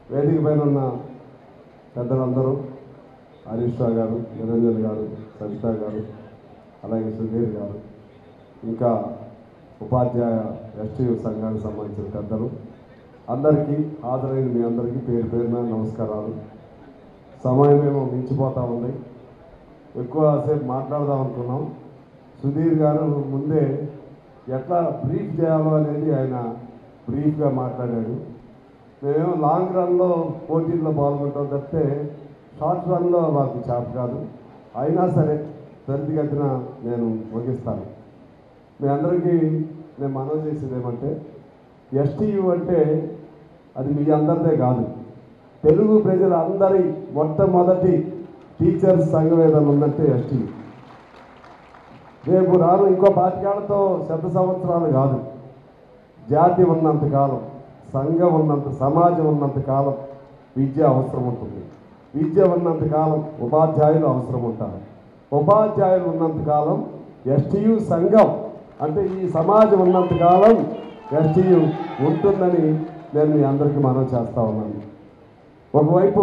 వేదిక పైన ఉన్న పెద్దలందరూ హరీష్ రావు గారు నిరంజన్ గారు సవిత గారు అలాగే సుధీర్ గారు ఇంకా ఉపాధ్యాయ ఎస్టీ సంఘానికి సంబంధించిన పెద్దలు అందరికీ హాజరైన మీ అందరికీ పేరు పేరున నమస్కారాలు సమయం ఏమో మించిపోతూ ఉంది ఎక్కువసేపు మాట్లాడదాం అనుకున్నాం సుధీర్ గారు ముందే ఎట్లా బ్రీఫ్ చేయాలో అనేది ఆయన బ్రీఫ్గా మాట్లాడాడు మేము లాంగ్ రన్లో పోటీల్లో పాల్గొంటాం తప్పితే షార్ట్ రన్లో మాకు చేత కాదు అయినా సరే త్వరితగతిన నేను ముగిస్తాను మీ అందరికీ నేను మనవి చేసేది ఏమంటే ఎస్టీయు అంటే అది మీ అందరిదే కాదు తెలుగు ప్రజల అందరి మొట్టమొదటి టీచర్స్ సంఘం ఏదైనా ఉందంటే ఎస్టీయు రేపు రాను ఇంకో పాతికేళ్లతో శత సంవత్సరాలు కాదు జాతి ఉన్నంత కాలం సంఘం ఉన్నంత సమాజం ఉన్నంత కాలం విద్య అవసరం ఉంటుంది విద్య ఉన్నంత కాలం ఉపాధ్యాయులు అవసరం ఉంటారు ఉపాధ్యాయులు ఉన్నంత కాలం ఎస్టీయు సంఘం అంటే ఈ సమాజం ఉన్నంత కాలం ఎస్టీయు ఉంటుందని నేను మీ అందరికీ మనం చేస్తా ఉన్నాను ఒకవైపు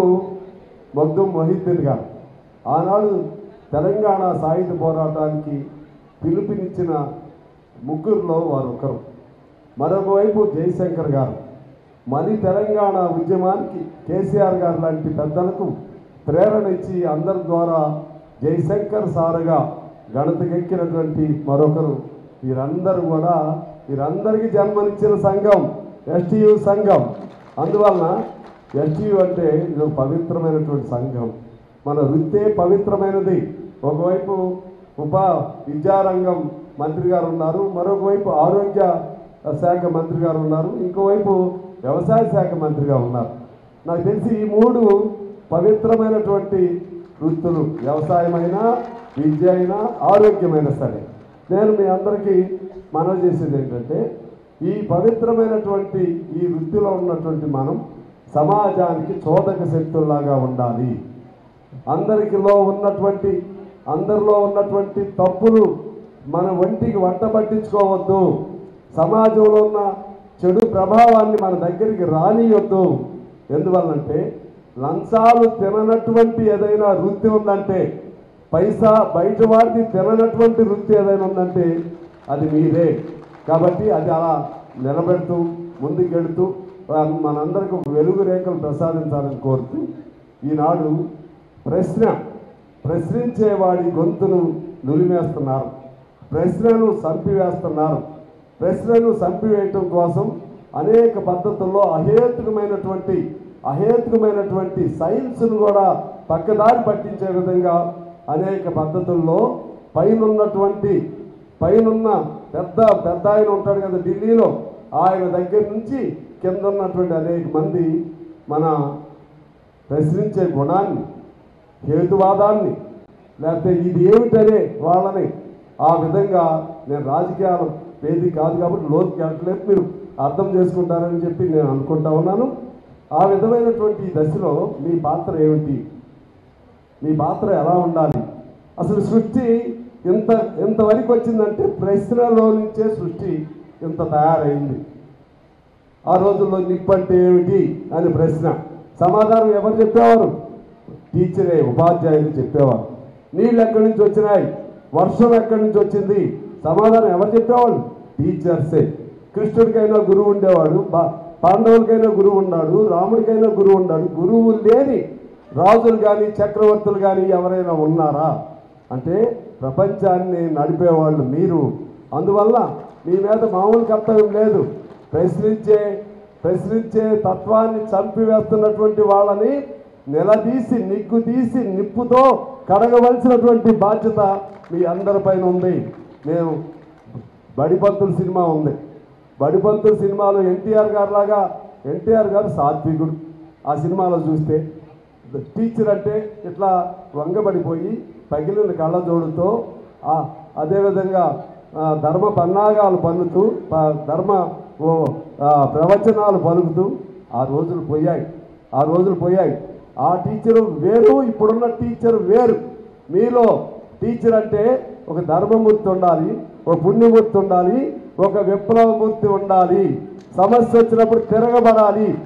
మగ్దుం మొహిద్దీన్ గారు ఆనాడు తెలంగాణ సాయుధ పోరాటానికి పిలుపునిచ్చిన ముగ్గురులో వారు ఒకరు మరొక వైపు జయశంకర్ గారు మరి తెలంగాణ ఉద్యమానికి కేసీఆర్ గారు లాంటి పెద్దలకు ప్రేరణ ఇచ్చి అందరి ద్వారా జయశంకర్ సారుగా గణతకెక్కినటువంటి మరొకరు వీరందరూ కూడా వీరందరికీ జన్మనిచ్చిన సంఘం ఎస్టీయు సంఘం అందువలన ఎస్టీయు అంటే ఇది ఒక పవిత్రమైనటువంటి సంఘం మన వృత్తే పవిత్రమైనది ఒకవైపు ఉప విద్యారంగం మంత్రి గారు ఉన్నారు మరొక వైపు ఆరోగ్య శాఖ మంత్రి గారు ఉన్నారు ఇంకోవైపు వ్యవసాయ శాఖ మంత్రిగా ఉన్నారు నాకు తెలిసి ఈ మూడు పవిత్రమైనటువంటి వృత్తులు వ్యవసాయమైనా విద్య అయినా ఆరోగ్యమైనా సరే నేను మీ అందరికీ మనవి చేసేది ఏంటంటే ఈ పవిత్రమైనటువంటి ఈ వృత్తిలో ఉన్నటువంటి మనం సమాజానికి చోదక శక్తుల్లాగా ఉండాలి అందరికిలో ఉన్నటువంటి అందరిలో ఉన్నటువంటి తప్పులు మన ఒంటికి వంట పట్టించుకోవద్దు సమాజంలో ఉన్న చెడు ప్రభావాన్ని మన దగ్గరికి రానియొద్దు ఎందువల్లంటే లంచాలు తిననటువంటి ఏదైనా వృత్తి ఉందంటే పైసా బయట వాడికి తిననటువంటి వృత్తి ఏదైనా ఉందంటే అది మీరే కాబట్టి అది అలా నిలబెడుతూ ముందుకెడుతూ ఆ, మనందరికీ ఒక వెలుగు రేఖలు ప్రసాదించాలని కోరుతూ ఈనాడు ప్రశ్న ప్రశ్నించేవాడి గొంతును నులిమేస్తున్నారు ప్రశ్నను చంపివేస్తున్నారు ప్రశ్నను చంపివేయటం కోసం అనేక పద్ధతుల్లో అహేతుకమైనటువంటి అహేతుకమైనటువంటి సైన్స్ను కూడా పక్కదారి పట్టించే విధంగా అనేక పద్ధతుల్లో పైనున్నటువంటి పైనున్న పెద్ద పెద్ద ఆయన ఉంటాడు కదా ఢిల్లీలో ఆయన దగ్గర నుంచి కింద ఉన్నటువంటి అనేక మంది మన ప్రశ్నించే గుణాన్ని హేతువాదాన్ని లేకపోతే ఇది ఏమిటనే వాళ్ళని ఆ విధంగా నేను రాజకీయాలు వేది కాదు కాబట్టి లోతుకి వెళ్ళట్లేదు మీరు అర్థం చేసుకుంటారని చెప్పి నేను అనుకుంటా ఉన్నాను ఆ విధమైనటువంటి ఈ దశలో మీ పాత్ర ఏమిటి మీ పాత్ర ఎలా ఉండాలి అసలు సృష్టి ఇంత ఇంతవరకు వచ్చిందంటే ప్రశ్నలో నుంచే సృష్టి ఇంత తయారైంది ఆ రోజుల్లో నిప్పు అంటే ఏమిటి అని ప్రశ్న సమాధానం ఎవరు చెప్పేవారు టీచరే ఉపాధ్యాయులు చెప్పేవారు నీళ్ళు ఎక్కడి నుంచి వచ్చినాయి వర్షం ఎక్కడి నుంచి వచ్చింది సమాధానం ఎవరు చెప్పేవాళ్ళు టీచర్సే కృష్ణుడికైనా గురువు ఉండేవాడు పా- పాండవులకైనా గురువు ఉన్నాడు రాముడికైనా గురువు ఉన్నాడు గురువు లేని రాజులు కానీ చక్రవర్తులు కానీ ఎవరైనా ఉన్నారా అంటే ప్రపంచాన్ని నడిపేవాళ్ళు మీరు అందువల్ల మీ మీద మామూలు కర్తవ్యం లేదు ప్రశ్నించే ప్రశ్నించే తత్వాన్ని చంపివేస్తున్నటువంటి వాళ్ళని నిలదీసి నిగ్గు తీసి నిప్పుతో కడగవలసినటువంటి బాధ్యత మీ అందరిపైన ఉంది మేము బడిపంతుల సినిమా ఉంది బడిపంతుల సినిమాలో ఎన్టీఆర్ గారు లాగా ఎన్టీఆర్ గారు సాత్వికుడు ఆ సినిమాలో చూస్తే టీచర్ అంటే ఇట్లా వంగబడిపోయి పగిలిన కళ్ళజోడుతో ఆ, అదేవిధంగా ఆ, ధర్మ పన్నాగాలు పన్నుతూ ప- ధర్మ ఓ, ఆ, ప్రవచనాలు పలుకుతూ ఆ రోజులు పోయాయి ఆ రోజులు పోయాయి ఆ టీచరు వేరు ఇప్పుడున్న టీచర్ వేరు మీలో టీచర్ అంటే ఒక ధర్మమూర్తి ఉండాలి ఒక పుణ్యమూర్తి ఉండాలి ఒక విప్లవమూర్తి ఉండాలి సమస్య వచ్చినప్పుడు తిరగబడాలి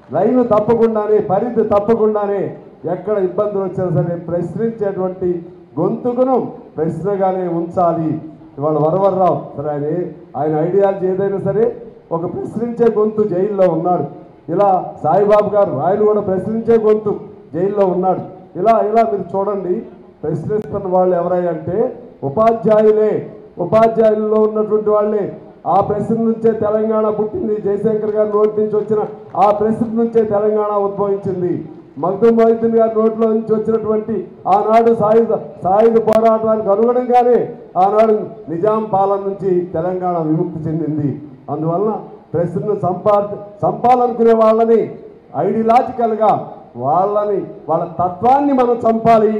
లైన్ తప్పకుండానే పరిధి తప్పకుండానే ఎక్కడ ఇబ్బందులు వచ్చినా సరే ప్రశ్నించేటువంటి గొంతుకును ప్రశ్నగానే ఉంచాలి ఇవాళ వరవర్రావు సరే ఆయన ఏ- ఆయన ఐడియాలజీ ఏదైనా సరే ఒక ప్రశ్నించే గొంతు జైల్లో ఉన్నాడు ఇలా సాయిబాబు గారు ఆయన కూడా ప్రశ్నించే గొంతు జైల్లో ఉన్నాడు ఇలా ఇలా మీరు చూడండి ప్రశ్నిస్తున్న వాళ్ళు ఎవరై అంటే ఉపాధ్యాయులే ఉపాధ్యాయుల్లో ఉన్నటువంటి వాళ్ళే ఆ ప్రశ్న నుంచే తెలంగాణ పుట్టింది జయశంకర్ గారి నోటి నుంచి వచ్చిన ఆ ప్రశ్న నుంచే తెలంగాణ ఉద్భవించింది మగ్దుం మొహిద్దీన్ గారి నోట్లో నుంచి వచ్చినటువంటి ఆనాడు సాయుధ సాయుధ పోరాటానికి అనుగుణంగానే ఆనాడు నిజాం పాలన నుంచి తెలంగాణ విముక్తి చెందింది అందువలన ప్రశ్నను సంపా సంపాలనుకునే వాళ్ళని ఐడియలాజికల్గా వాళ్ళని వాళ్ళ తత్వాన్ని మనం చంపాలి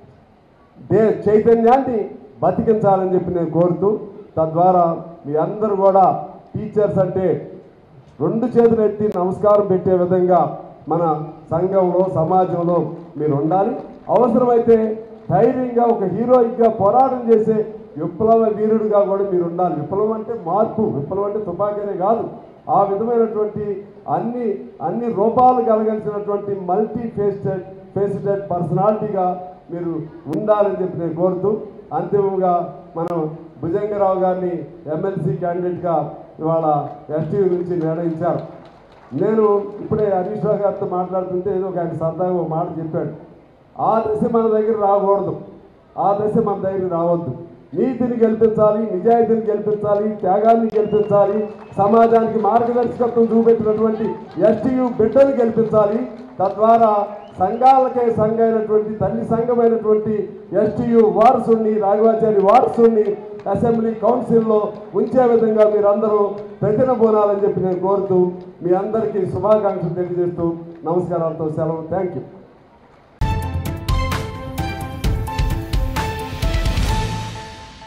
దే చైతన్యాన్ని బతికించాలని చెప్పి నేను కోరుతూ తద్వారా మీ అందరూ కూడా టీచర్స్ అంటే రెండు చేతులు ఎత్తి నమస్కారం పెట్టే విధంగా మన సంఘంలో సమాజంలో మీరు ఉండాలి అవసరమైతే ధైర్యంగా ఒక హీరోయిక్గా పోరాటం చేసే విప్లవ వీరుడిగా కూడా మీరు ఉండాలి విప్లవం అంటే మార్పు విప్లవం అంటే తుపాకీనే కాదు ఆ విధమైనటువంటి అన్ని అన్ని రూపాలు కలగలిసినటువంటి మల్టీ ఫేస్టెడ్ ఫేసిటెడ్ పర్సనాలిటీగా మీరు ఉండాలని చెప్పి నేను కోరుతూ అంతిమంగా మనం భుజంగరావు గారిని ఎమ్మెల్సీ క్యాండిడేట్గా ఇవాళ ఎస్టీ నుంచి నిర్ణయించారు నేను ఇప్పుడే హరీష్ రావు గారితో మాట్లాడుతుంటే ఏదో ఒక ఆయన సరదాగా ఒక మాట చెప్పాడు ఆ దశ మన దగ్గర రాకూడదు ఆ దశ మన దగ్గర రావద్దు నీతిని గెలిపించాలి నిజాయితీని గెలిపించాలి త్యాగాన్ని గెలిపించాలి సమాజానికి మార్గదర్శకత్వం చూపెట్టినటువంటి ఎస్టీయు బిడ్డలు గెలిపించాలి తద్వారా సంఘాలకే సంఘమైనటువంటి తల్లి సంఘమైనటువంటి ఎస్టీయు వారసుని రాఘవాచారి వారసుని అసెంబ్లీ కౌన్సిల్లో ఉంచే విధంగా మీరందరూ ప్రతినబోనాలని చెప్పి నేను కోరుతూ మీ అందరికీ శుభాకాంక్షలు తెలియజేస్తూ నమస్కారాలతో సెలవు థ్యాంక్ యూ